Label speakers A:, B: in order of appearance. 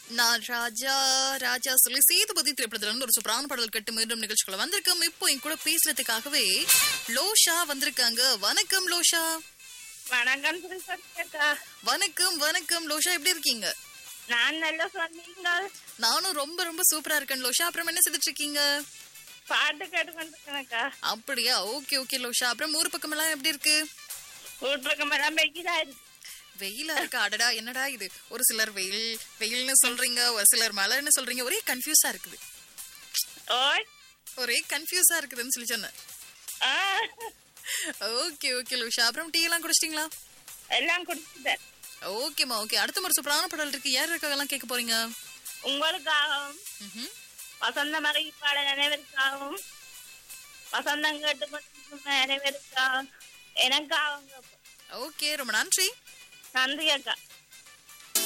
A: நான் ராஜா ராஜா சொல்லி சேதுபதி திரைப்படத்துல இருந்து ஒரு சூப்பரான பாடல் கட்டு மீண்டும் நிகழ்ச்சிக்குள்ள வந்திருக்கோம் இப்போ என் கூட பேசுறதுக்காகவே லோஷா வந்திருக்காங்க வணக்கம் லோஷா
B: வணக்கம் திருப்பதிக்கா
A: வணக்கம் வணக்கம் லோஷா எப்படி இருக்கீங்க
B: நான் நல்லா சொன்னீங்க
A: நானும் ரொம்ப ரொம்ப சூப்பரா இருக்கேன் லோஷா அப்புறம் என்ன செய்துட்டு இருக்கீங்க
B: பாட்டு கேட்டுக்கொண்டிருக்கேனக்கா
A: அப்படியா ஓகே ஓகே லோஷா அப்புறம் ஊர் பக்கம் எல்லாம் எப்படி இருக்கு
B: வீட்டு பக்கம் எல்லாம் வெயிலா இருக்கு
A: வெயிலா இருக்கா அடடா என்னடா இது ஒரு சிலர் வெயில் வெயில்னு சொல்றீங்க ஒரு சிலர் மழைன்னு சொல்றீங்க ஒரே கன்ஃபியூஸா இருக்குது
B: ஓய்
A: ஒரே கன்ஃபியூஸா இருக்குதுன்னு சொல்லி சொன்னேன்
B: ஆ,
A: ஓகே ஓகே லோஷா அப்புறம் டீ எல்லாம் குடிச்சிட்டீங்களா
B: எல்லாம் குடிச்சுட்டேன்
A: ஓகேம்மா ஓகே அடுத்த ஒரு சூப்பரான பாடல் இருக்கு யார் இருக்காங்கலாம் கேட்க போறீங்க
B: உங்களுக்காகவும்
A: ம்ஹும்.
B: வசந்த மகிழ்ச்சியாளர் அனைவருக்காகவும் வசந்தம் கேட்டுக்கொண்டிருக்கும் அனைவருக்காகவும் எனக்காகவும்
A: ஓகே ரொம்ப நன்றி
B: நன்றி அக்கா